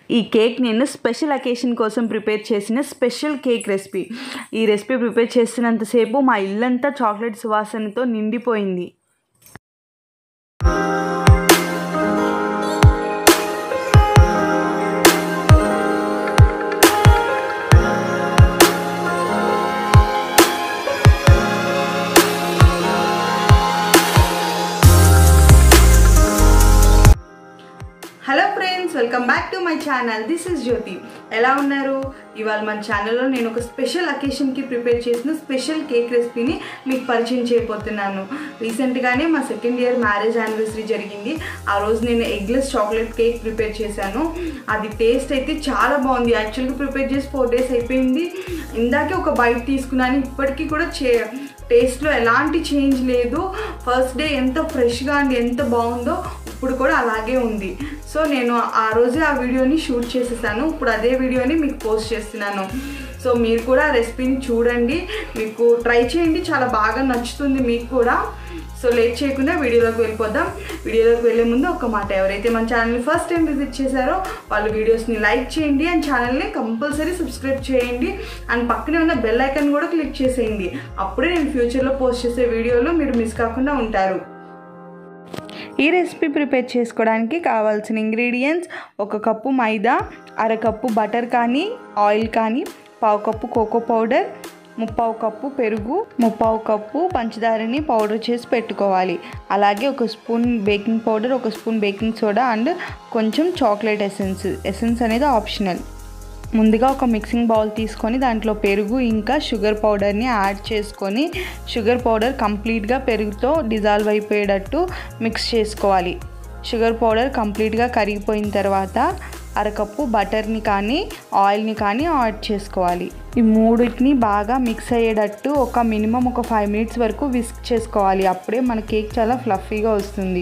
ఈ కేక్ నేను special occasion కోసం ప్రిపేర్ చేసిన స్పెషల్ కేక్ రెసిపీ ఈ రెసిపీ ప్రిపేర్ చేస్తున్నంతసేపు మా ఇల్లంతా చాక్లెట్ సువాసనతో నిండిపోయింది hello friends welcome back to my channel this is Jyothi ఎలా ఉన్నారు ఇవాళ మన ఛానల్లో నేను ఒక స్పెషల్ అకేషన్కి ప్రిపేర్ చేసిన స్పెషల్ కేక్ రెసిపీని మీకు పరిచయం చేయబోతున్నాను రీసెంట్గానే మా సెకండ్ ఇయర్ మ్యారేజ్ యానివర్సరీ జరిగింది ఆ రోజు నేను ఎగ్లెస్ చాక్లెట్ కేక్ ప్రిపేర్ చేశాను అది టేస్ట్ అయితే చాలా బాగుంది యాక్చువల్గా ప్రిపేర్ చేసి ఫోర్ డేస్ అయిపోయింది ఇందాకే ఒక బైట్ తీసుకున్నాను ఇప్పటికీ కూడా చే టేస్ట్లో ఎలాంటి చేంజ్ లేదు ఫస్ట్ డే ఎంత ఫ్రెష్గా అండ్ ఎంత బాగుందో ఇప్పుడు కూడా అలాగే ఉంది సో నేను ఆ రోజే ఆ వీడియోని షూట్ చేసేసాను ఇప్పుడు అదే వీడియోని మీకు పోస్ట్ చేస్తున్నాను సో మీరు కూడా ఆ రెసిపీని చూడండి మీకు ట్రై చేయండి చాలా బాగా నచ్చుతుంది మీకు కూడా సో లేట్ చేయకుండా వీడియోలోకి వెళ్ళిపోదాం వీడియోలోకి వెళ్ళే ముందు ఒక మాట ఎవరైతే మన ఛానల్ని ఫస్ట్ టైం విజిట్ చేశారో వాళ్ళు వీడియోస్ని లైక్ చేయండి అండ్ ఛానల్ని కంపల్సరీ సబ్స్క్రైబ్ చేయండి అండ్ పక్కనే ఉన్న బెల్ ఐకాన్ కూడా క్లిక్ చేసేయండి అప్పుడే నేను ఫ్యూచర్లో పోస్ట్ చేసే వీడియోలు మీరు మిస్ కాకుండా ఉంటారు ఈ రెసిపీ ప్రిపేర్ చేసుకోవడానికి కావాల్సిన ఇంగ్రీడియంట్స్ ఒక కప్పు మైదా అరకప్పు బటర్ కానీ ఆయిల్ కానీ పావు కప్పు కోకో పౌడర్ ముప్పావు కప్పు పెరుగు ముప్పావు కప్పు పంచదారని పౌడర్ చేసి పెట్టుకోవాలి అలాగే ఒక స్పూన్ బేకింగ్ పౌడర్ ఒక స్పూన్ బేకింగ్ సోడా అండ్ కొంచెం చాక్లెట్ ఎసెన్స్ ఎసెన్స్ అనేది ఆప్షనల్ ముందుగా ఒక మిక్సింగ్ బౌల్ తీసుకొని దాంట్లో పెరుగు ఇంకా షుగర్ పౌడర్ని యాడ్ చేసుకొని షుగర్ పౌడర్ కంప్లీట్గా పెరుగుతో డిజాల్వ్ అయిపోయేటట్టు మిక్స్ చేసుకోవాలి షుగర్ పౌడర్ కంప్లీట్గా కరిగిపోయిన తర్వాత అరకప్పు బటర్ని కానీ ఆయిల్ని కానీ యాడ్ చేసుకోవాలి ఈ మూడింటిని బాగా మిక్స్ అయ్యేటట్టు ఒక మినిమం ఒక ఫైవ్ మినిట్స్ వరకు విస్క్ చేసుకోవాలి అప్పుడే మన కేక్ చాలా ఫ్లఫీగా వస్తుంది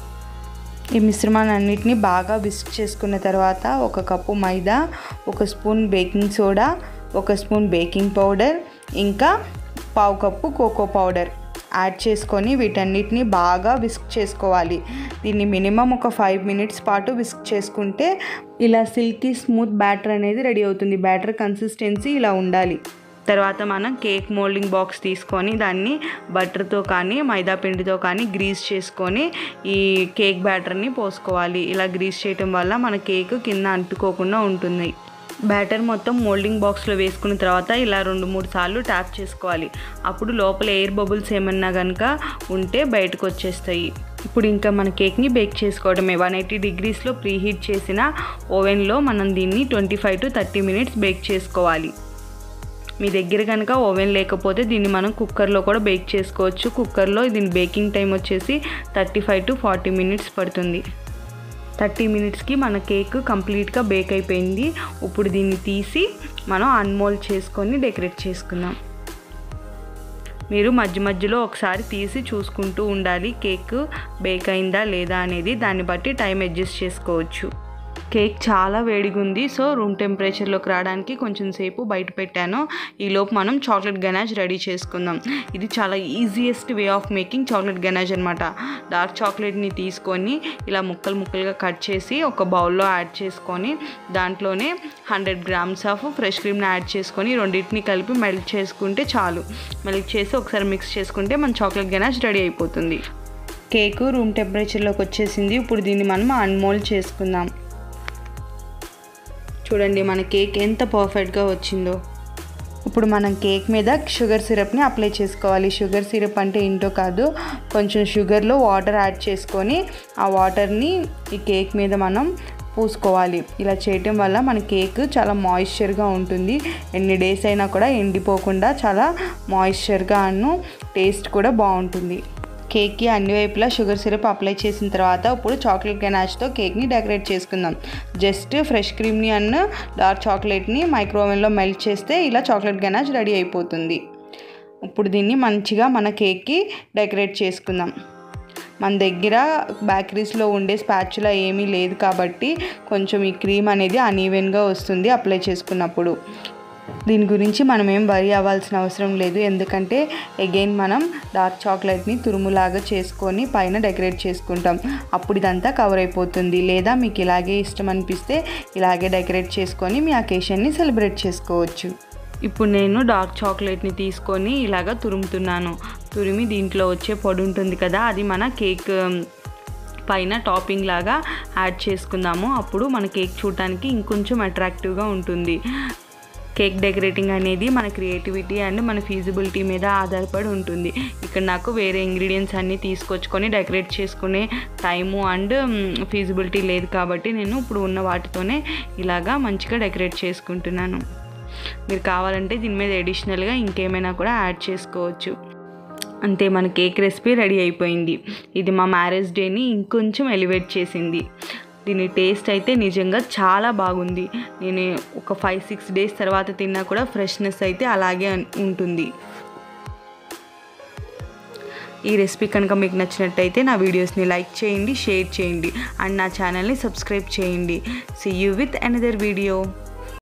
ఈ మిశ్రమాన్ని అన్నిటిని బాగా విస్క్ చేసుకున్న తర్వాత ఒక కప్పు మైదా ఒక స్పూన్ బేకింగ్ సోడా ఒక స్పూన్ బేకింగ్ పౌడర్ ఇంకా పావు కప్పు కోకో పౌడర్ యాడ్ చేసుకొని వీటన్నిటిని బాగా విస్క్ చేసుకోవాలి దీన్ని మినిమం ఒక ఫైవ్ మినిట్స్ పాటు విస్క్ చేసుకుంటే ఇలా సిల్కీ స్మూత్ బ్యాటర్ అనేది రెడీ అవుతుంది బ్యాటర్ కన్సిస్టెన్సీ ఇలా ఉండాలి తర్వాత మనం కేక్ మోల్డింగ్ బాక్స్ తీసుకొని దాన్ని బటర్తో కానీ మైదా పిండితో కానీ గ్రీస్ చేసుకొని ఈ కేక్ బ్యాటర్ని పోసుకోవాలి ఇలా గ్రీస్ చేయటం వల్ల మన కేక్ కింద అంటుకోకుండా ఉంటుంది బ్యాటర్ మొత్తం మోల్డింగ్ బాక్స్లో వేసుకున్న తర్వాత ఇలా రెండు మూడు సార్లు ట్యాప్ చేసుకోవాలి అప్పుడు లోపల ఎయిర్ బబుల్స్ ఏమన్నా కనుక ఉంటే బయటకు వచ్చేస్తాయి ఇప్పుడు ఇంకా మన కేక్ని బేక్ చేసుకోవడమే వన్ ఎయిటీ డిగ్రీస్లో ప్రీహీట్ చేసిన ఓవెన్లో మనం దీన్ని twenty five to thirty minutes bake చేసుకోవాలి మీ దగ్గర కనుక ఓవెన్ లేకపోతే దీన్ని మనం కుక్కర్లో కూడా బేక్ చేసుకోవచ్చు కుక్కర్లో దీని బేకింగ్ టైం వచ్చేసి thirty five to forty minutes పడుతుంది థర్టీ మినిట్స్కి మన కేక్ కంప్లీట్గా బేక్ అయిపోయింది ఇప్పుడు దీన్ని తీసి మనం అన్మోల్డ్ చేసుకొని డెకరేట్ చేసుకుందాం మీరు మధ్య మధ్యలో ఒకసారి తీసి చూసుకుంటూ ఉండాలి కేక్ బేక్ అయిందా లేదా అనేది దాన్ని బట్టి టైం అడ్జస్ట్ చేసుకోవచ్చు కేక్ చాలా వేడిగా ఉంది సో రూమ్ టెంపరేచర్లోకి రావడానికి కొంచెం సేపు బయట పెట్టాను ఈలోపు మనం చాక్లెట్ గనాజ్ రెడీ చేసుకుందాం ఇది చాలా easiest way of making chocolate ganache అనమాట డార్క్ చాక్లెట్ని తీసుకొని ఇలా ముక్కలు ముక్కలుగా కట్ చేసి ఒక బౌల్లో యాడ్ చేసుకొని దాంట్లోనే హండ్రెడ్ గ్రామ్స్ ఆఫ్ ఫ్రెష్ క్రీమ్ని యాడ్ చేసుకొని రెండింటిని కలిపి మెల్ట్ చేసుకుంటే చాలు మెల్ట్ చేసి ఒకసారి మిక్స్ చేసుకుంటే మన చాక్లెట్ గనాజ్ రెడీ అయిపోతుంది కేకు రూమ్ టెంపరేచర్లోకి వచ్చేసింది ఇప్పుడు దీన్ని మనం అన్మోల్డ్ చేసుకుందాం చూడండి మన కేక్ ఎంత పర్ఫెక్ట్గా వచ్చిందో ఇప్పుడు మనం కేక్ మీద షుగర్ సిరప్ని అప్లై చేసుకోవాలి షుగర్ సిరప్ అంటే ఏంటో కాదు కొంచెం షుగర్లో వాటర్ యాడ్ చేసుకొని ఆ వాటర్ని ఈ కేక్ మీద మనం పూసుకోవాలి ఇలా చేయటం వల్ల మన కేక్ చాలా మాయిశ్చర్గా ఉంటుంది ఎన్ని డేస్ అయినా కూడా ఎండిపోకుండా చాలా మాయిశ్చర్గా అన్ను టేస్ట్ కూడా బాగుంటుంది కేక్కి అన్ని వైపులా షుగర్ సిరప్ అప్లై చేసిన తర్వాత ఇప్పుడు చాక్లెట్ గనాష్తో కేక్ని డెకరేట్ చేసుకుందాం జస్ట్ ఫ్రెష్ క్రీమ్ని అన్న డార్క్ చాక్లెట్ని మైక్రోవేవ్లో మెల్ట్ చేస్తే ఇలా చాక్లెట్ గనాష్ రెడీ అయిపోతుంది ఇప్పుడు దీన్ని మంచిగా మన కేక్కి డెకరేట్ చేసుకుందాం మన దగ్గర బేకరీస్లో ఉండే స్పాచులా ఏమీ లేదు కాబట్టి కొంచెం ఈ క్రీమ్ అనేది అనీవెన్గా వస్తుంది అప్లై చేసుకున్నప్పుడు దీని గురించి మనం ఏం వరి అవ్వాల్సిన అవసరం లేదు ఎందుకంటే అగైన్ మనం డార్క్ చాక్లెట్ని తురుములాగా చేసుకొని పైన డెకరేట్ చేసుకుంటాం అప్పుడు ఇదంతా కవర్ అయిపోతుంది లేదా మీకు ఇలాగే ఇష్టం అనిపిస్తే ఇలాగే డెకరేట్ చేసుకొని మీ అకేషన్ని సెలబ్రేట్ చేసుకోవచ్చు ఇప్పుడు నేను డార్క్ చాక్లెట్ని తీసుకొని ఇలాగ తురుముతున్నాను తురిమి దీంట్లో వచ్చే పొడి ఉంటుంది కదా అది మన కేక్ పైన టాపింగ్ లాగా యాడ్ చేసుకుందాము అప్పుడు మన కేక్ చూడటానికి ఇంకొంచెం అట్రాక్టివ్గా ఉంటుంది కేక్ డెకరేటింగ్ అనేది మన క్రియేటివిటీ అండ్ మన ఫీజిబిలిటీ మీద ఆధారపడి ఉంటుంది ఇక్కడ నాకు వేరే ఇంగ్రీడియంట్స్ అన్నీ తీసుకొచ్చుకొని డెకరేట్ చేసుకునే టైము అండ్ ఫీజిబిలిటీ లేదు కాబట్టి నేను ఇప్పుడు ఉన్న వాటితోనే ఇలాగా మంచిగా డెకరేట్ చేసుకుంటున్నాను మీరు కావాలంటే దీని మీద ఎడిషనల్గా ఇంకేమైనా కూడా యాడ్ చేసుకోవచ్చు అంతే మన కేక్ రెసిపీ రెడీ అయిపోయింది ఇది మా మ్యారేజ్ డేని ఇంకొంచెం ఎలివేట్ చేసింది దీని టేస్ట్ అయితే నిజంగా చాలా బాగుంది నేను ఒక ఫైవ్ సిక్స్ డేస్ తర్వాత తిన్నా కూడా ఫ్రెష్నెస్ అయితే అలాగే అన్- ఉంటుంది ఈ రెసిపీ కనుక మీకు నచ్చినట్టయితే నా వీడియోస్ని లైక్ చేయండి షేర్ చేయండి అండ్ నా ఛానల్ని సబ్స్క్రైబ్ చేయండి see you with another video